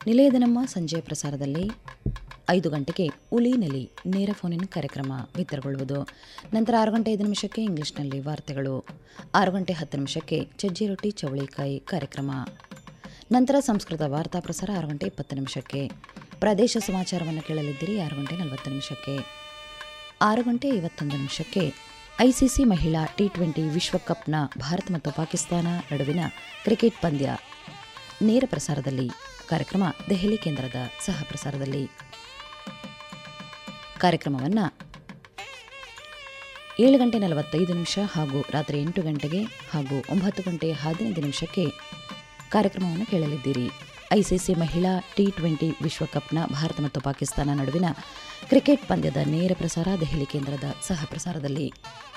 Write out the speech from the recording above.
ನಿಲಯದ ನಮ್ಮ ಸಂಜೆಯ ಪ್ರಸಾರದಲ್ಲಿ ಐದು ಗಂಟೆಗೆ ಉಲಿನಲಿ ನೇರ ಫೋನಿನ ಕಾರ್ಯಕ್ರಮ ಬಿತ್ತರಗೊಳ್ಳುವುದು ನಂತರ ಆರು ಗಂಟೆ ಐದು ನಿಮಿಷಕ್ಕೆ ಇಂಗ್ಲಿಷ್ನಲ್ಲಿ ವಾರ್ತೆಗಳು ಆರು ಗಂಟೆ ಹತ್ತು ನಿಮಿಷಕ್ಕೆ ಚಜ್ಜಿ ರೊಟ್ಟಿ ಚವಳಿಕಾಯಿ ಕಾರ್ಯಕ್ರಮ ನಂತರ ಸಂಸ್ಕೃತ ವಾರ್ತಾ ಪ್ರಸಾರ ಆರು ಗಂಟೆ ಇಪ್ಪತ್ತು ನಿಮಿಷಕ್ಕೆ ಪ್ರದೇಶ ಸಮಾಚಾರವನ್ನು ಕೇಳಲಿದ್ದೀರಿ ಆರು ಗಂಟೆ ನಲವತ್ತು ನಿಮಿಷಕ್ಕೆ ಆರು ಗಂಟೆ ಐವತ್ತೊಂದು ನಿಮಿಷಕ್ಕೆ ಐಸಿಸಿ ಮಹಿಳಾ ಟಿ ಟ್ವೆಂಟಿ ವಿಶ್ವಕಪ್ನ ಭಾರತ ಮತ್ತು ಪಾಕಿಸ್ತಾನ ನಡುವಿನ ಕ್ರಿಕೆಟ್ ಪಂದ್ಯ ನೇರ ಪ್ರಸಾರದಲ್ಲಿ ಕಾರ್ಯಕ್ರಮ ದೆಹಲಿ ಕೇಂದ್ರದ ಸಹ ಪ್ರಸಾರದಲ್ಲಿ ಕಾರ್ಯಕ್ರಮವನ್ನು ಏಳು ಗಂಟೆ ನಲವತ್ತೈದು ನಿಮಿಷ ಹಾಗೂ ರಾತ್ರಿ ಎಂಟು ಗಂಟೆಗೆ ಹಾಗೂ ಒಂಬತ್ತು ಗಂಟೆ ಹದಿನೈದು ನಿಮಿಷಕ್ಕೆ ಕಾರ್ಯಕ್ರಮವನ್ನು ಕೇಳಲಿದ್ದೀರಿ ಐಸಿಸಿ ಮಹಿಳಾ ಟಿ ಟ್ವೆಂಟಿ ವಿಶ್ವಕಪ್ನ ಭಾರತ ಮತ್ತು ಪಾಕಿಸ್ತಾನ ನಡುವಿನ ಕ್ರಿಕೆಟ್ ಪಂದ್ಯದ ನೇರ ಪ್ರಸಾರ ದೆಹಲಿ ಕೇಂದ್ರದ ಸಹ ಪ್ರಸಾರದಲ್ಲಿ